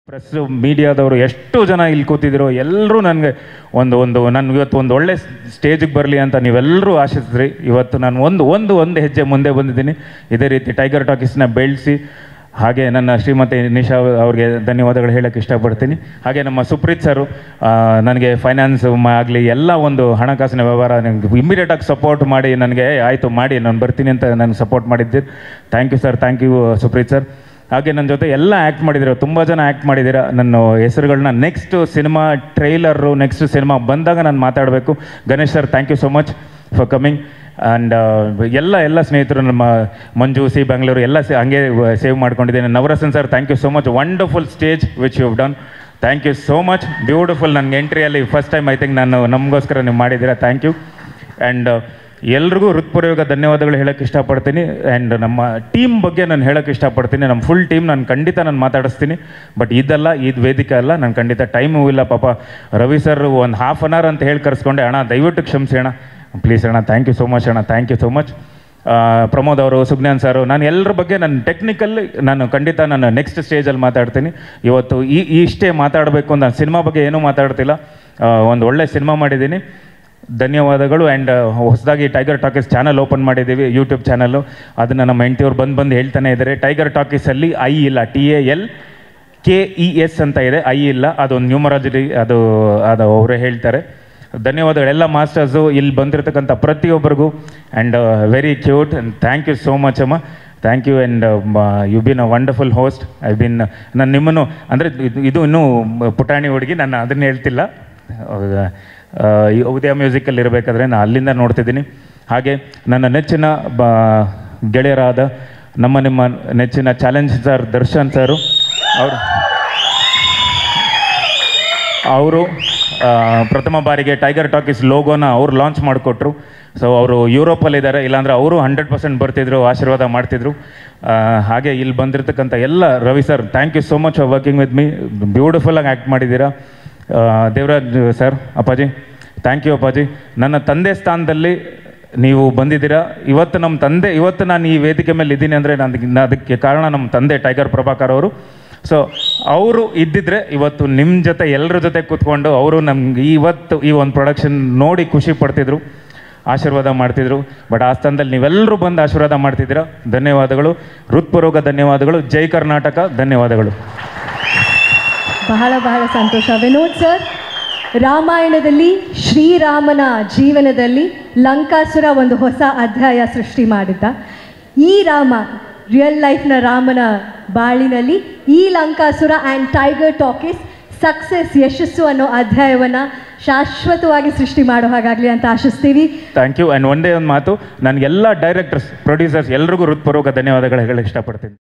press ಮೀಡಿಯಾದವರು ಎಷ್ಟು ಜನ ಇಲ್ಲಿ ಕೂತಿದ್ದೀರೋ ಎಲ್ಲರೂ ನನಗೆ ಒಂದು ಒಂದು ನಾನು ಇವತ್ತು ಒಂದು ಒಳ್ಳೆ ಸ್ಟೇಜಿಗೆ ಬರಲಿ ಅಂತ ನೀವೆಲ್ಲರೂ ಆಶಿಸಿದ್ರಿ ಇವತ್ತು ನಾನು ಒಂದು ಒಂದು ಒಂದು ಹೆಜ್ಜೆ ಮುಂದೆ ಬಂದಿದ್ದೀನಿ ಇದೇ ರೀತಿ ಟೈಗರ್ ಟಾಕೀಸ್ನ ಬೆಳೆಸಿ ಹಾಗೆ ನನ್ನ ಶ್ರೀಮತಿ ನಿಶಾ ಅವ್ರಿಗೆ ಧನ್ಯವಾದಗಳು ಹೇಳಕ್ಕೆ ಇಷ್ಟಪಡ್ತೀನಿ ಹಾಗೆ ನಮ್ಮ ಸುಪ್ರೀತ್ ಸರು ಆ, ನನಗೆ ಫೈನಾನ್ಸ್ ಆಗಲಿ ಎಲ್ಲ ಒಂದು ಹಣಕಾಸಿನ ವ್ಯವಹಾರ ನನಗೆ ಇಮಿಡಿಯೇಟಾಗಿ ಸಪೋರ್ಟ್ ಮಾಡಿ ನನಗೆ ಆಯಿತು ಮಾಡಿ ನಾನು ಬರ್ತೀನಿ ಅಂತ ನನಗೆ ಸಪೋರ್ಟ್ ಮಾಡಿದ್ದೀರಿ thank you sir thank you Supreeth sir ಹಾಗೆ ನನ್ನ ಜೊತೆ ಎಲ್ಲ ಆ್ಯಕ್ಟ್ ಮಾಡಿದ್ದೀರ ತುಂಬ ಜನ ಆ್ಯಕ್ಟ್ ಮಾಡಿದ್ದೀರ ನನ್ನ ಹೆಸರುಗಳನ್ನ next cinema trailer next cinema ಬಂದಾಗ ನಾನು ಮಾತಾಡಬೇಕು Ganesh sir thank you so much for coming and ಎಲ್ಲ ಎಲ್ಲ ಸ್ನೇಹಿತರು ನಮ್ಮ ಮಂಜು ಸಿ ಬೆಂಗಳೂರು ಎಲ್ಲ ಸೇ ಹಂಗೆ ಸೇವ್ ಮಾಡ್ಕೊಂಡಿದ್ದೇನೆ Navarasan sir thank you so much wonderful stage which you done thank you so much beautiful ನನ್ನ ಎಂಟ್ರಿಯಲ್ಲಿ ಫಸ್ಟ್ ಟೈಮ್ ಐ ಥಿಂಕ್ ನಾನು ನಮಗೋಸ್ಕರ ನೀವು ಮಾಡಿದ್ದೀರಾ ಥ್ಯಾಂಕ್ ಯು ಆ್ಯಂಡ್ ಎಲ್ರಿಗೂ ಹೃತ್ಪೂರ್ವಕ ಧನ್ಯವಾದಗಳು ಹೇಳಕ್ಕೆ ಇಷ್ಟಪಡ್ತೀನಿ ಆ್ಯಂಡ್ ನಮ್ಮ ಟೀಮ್ ಬಗ್ಗೆ ನಾನು ಹೇಳಕ್ಕೆ ಇಷ್ಟಪಡ್ತೀನಿ ನಮ್ಮ ಫುಲ್ ಟೀಮ್ ನಾನು ಖಂಡಿತ ನಾನು ಮಾತಾಡಿಸ್ತೀನಿ ಬಟ್ ಇದಲ್ಲ ಇದು ವೇದಿಕೆ ಅಲ್ಲ ನಾನು ಖಂಡಿತ ಟೈಮೂ ಇಲ್ಲ ಪಾಪ ರವಿ ಸರ್ ಒಂದು ಹಾಫ್ ಅನ್ ಅವರ್ ಅಂತ ಹೇಳಿ ಕರೆಸ್ಕೊಂಡೆ ಅಣ್ಣ ದಯವಿಟ್ಟು ಕ್ಷಮಿಸಿ ಅಣ್ಣ ಪ್ಲೀಸ್ ಅಣ್ಣ ಥ್ಯಾಂಕ್ ಯು ಸೋ ಮಚ್ ಅಣ್ಣ thank you so much Pramod ಅವರು ಸುಜ್ಞಾನ್ ಸರು ನಾನು ಎಲ್ಲರ ಬಗ್ಗೆ ನನ್ನ ಟೆಕ್ನಿಕಲ್ ನಾನು ಖಂಡಿತ ನಾನು ನೆಕ್ಸ್ಟ್ ಸ್ಟೇಜಲ್ಲಿ ಮಾತಾಡ್ತೀನಿ ಇವತ್ತು ಈ ಇಷ್ಟೇ ಮಾತಾಡಬೇಕು ಅಂತ ನಾನು ಸಿನಿಮಾ ಬಗ್ಗೆ ಏನೂ ಮಾತಾಡ್ತಿಲ್ಲ ಒಂದು ಒಳ್ಳೆ ಸಿನಿಮಾ ಮಾಡಿದ್ದೀನಿ ಧನ್ಯವಾದಗಳು ಆ್ಯಂಡ್ ಹೊಸದಾಗಿ ಟೈಗರ್ ಟಾಕೀಸ್ ಚಾನಲ್ ಓಪನ್ ಮಾಡಿದ್ದೀವಿ ಯೂಟ್ಯೂಬ್ ಚಾನಲ್ಲು ಅದನ್ನು ನಮ್ಮ ಹೆಂಡತಿಯವ್ರು ಬಂದು ಬಂದು ಹೇಳ್ತಾನೆ ಇದ್ದಾರೆ ಟೈಗರ್ ಟಾಕೀಸಲ್ಲಿ ಐ ಇಲ್ಲ T A L K E S ಅಂತ ಇದೆ ಐ ಇಲ್ಲ ಅದೊಂದು ನ್ಯೂಮರಾಲಜಿ ಅದು ಅದು ಅವರೇ ಹೇಳ್ತಾರೆ ಧನ್ಯವಾದಗಳು ಎಲ್ಲ ಮಾಸ್ಟರ್ಸು ಇಲ್ಲಿ ಬಂದಿರತಕ್ಕಂಥ ಪ್ರತಿಯೊಬ್ಬರಿಗೂ and very cute and thank you so much ಅಮ್ಮ thank you and you been a wonderful host I been ನಾನು ನಿಮ್ಮನ್ನು ಅಂದರೆ ಇದು ಇನ್ನೂ ಪುಟಾಣಿ ಹುಡುಗಿ ನಾನು ಅದನ್ನ ಹೇಳ್ತಿಲ್ಲ ಆ, ಈ ಉದಯ ಮ್ಯೂಸಿಕಲ್ಲಿ ಇರಬೇಕಾದ್ರೆ ನಾನು ಅಲ್ಲಿಂದ ನೋಡ್ತಿದ್ದೀನಿ ಹಾಗೆ ನನ್ನ ನೆಚ್ಚಿನ ಬ ಗೆಳೆಯರಾದ ನಮ್ಮ ನಿಮ್ಮ ನೆಚ್ಚಿನ ಚಾಲೆಂಜ್ ಸರ್ ದರ್ಶನ್ ಸರು ಅವರು ಅವರು ಪ್ರಥಮ ಬಾರಿಗೆ ಟೈಗರ್ ಟಾಕೀಸ್ ಲೋಗೋನ ಅವ್ರು ಲಾಂಚ್ ಮಾಡಿಕೊಟ್ರು ಸೊ ಅವರು ಯುರೋಪಲ್ಲಿದ್ದಾರೆ ಇಲ್ಲಾಂದ್ರೆ ಅವರು ಹಂಡ್ರೆಡ್ ಪರ್ಸೆಂಟ್ ಬರ್ತಿದ್ರು ಆಶೀರ್ವಾದ ಮಾಡ್ತಿದ್ರು ಆ, ಹಾಗೆ ಇಲ್ಲಿ ಬಂದಿರತಕ್ಕಂಥ ಎಲ್ಲ Ravi sir thank you so much for working with me ಬ್ಯೂಟಿಫುಲ್ಲಾಗಿ ಆ್ಯಕ್ಟ್ ಮಾಡಿದ್ದೀರಾ ಆ, ದೇವರಾಜ್ ಸರ್ ಅಪ್ಪಾಜಿ ಥ್ಯಾಂಕ್ ಯು ಅಪ್ಪಾಜಿ ನನ್ನ ತಂದೆ ಸ್ಥಾನದಲ್ಲಿ ನೀವು ಬಂದಿದ್ದೀರಾ ಇವತ್ತು ನಮ್ಮ ತಂದೆ ಇವತ್ತು ನಾನು ಈ ವೇದಿಕೆ ಮೇಲೆ ಇದ್ದೀನಿ ಅಂದರೆ ನಾನು ಅದಕ್ಕೆ ಕಾರಣ ನಮ್ಮ ತಂದೆ ಟೈಗರ್ ಪ್ರಭಾಕರ್ ಅವರು ಸೊ ಅವರು ಇದ್ದಿದ್ರೆ ಇವತ್ತು ನಿಮ್ಮ ಜೊತೆ ಎಲ್ಲರ ಜೊತೆ ಕೂತ್ಕೊಂಡು ಅವರು ನಮ್ಗೆ ಇವತ್ತು ಈ ಒಂದು ಪ್ರೊಡಕ್ಷನ್ ನೋಡಿ ಖುಷಿ ಪಡ್ತಿದ್ರು ಆಶೀರ್ವಾದ ಮಾಡ್ತಿದ್ರು ಬಟ್ ಆ ಸ್ಥಾನದಲ್ಲಿ ನೀವೆಲ್ಲರೂ ಬಂದು ಆಶೀರ್ವಾದ ಮಾಡ್ತಿದ್ದೀರಾ ಧನ್ಯವಾದಗಳು ಹೃತ್ಪೂರ್ವಕ ಧನ್ಯವಾದಗಳು ಜೈ ಕರ್ನಾಟಕ ಧನ್ಯವಾದಗಳು ಬಹಳ ಬಹಳ ಸಂತೋಷ ವಿನೋದ್ ಸರ್ ರಾಮಾಯಣದಲ್ಲಿ ಶ್ರೀರಾಮನ ಜೀವನದಲ್ಲಿ ಲಂಕಾಸುರ ಒಂದು ಹೊಸ ಅಧ್ಯಾಯ ಸೃಷ್ಟಿ ಮಾಡಿದ್ದ ಈ ರಾಮ ರಿಯಲ್ ಲೈಫ್ನ ರಾಮನ ಬಾಳಿನಲ್ಲಿ ಈ Lankasura and Tiger Talkies success ಯಶಸ್ಸು ಅನ್ನೋ ಅಧ್ಯಾಯವನ್ನು ಶಾಶ್ವತವಾಗಿ ಸೃಷ್ಟಿ ಮಾಡೋ ಹಾಗಾಗಲಿ ಅಂತ ಆಶಿಸ್ತೀವಿ ಥ್ಯಾಂಕ್ ಯು ಆ್ಯಂಡ್ ಒಂದೇ ಒಂದು ಮಾತು ನನಗೆಲ್ಲ ಡೈರೆಕ್ಟರ್ಸ್ ಪ್ರೊಡ್ಯೂಸರ್ಸ್ ಎಲ್ರಿಗೂ ಹೃತ್ಪೂರ್ವಕ ಧನ್ಯವಾದಗಳು ಹೇಳಕ್ಕೆ ಇಷ್ಟಪಡ್ತೀನಿ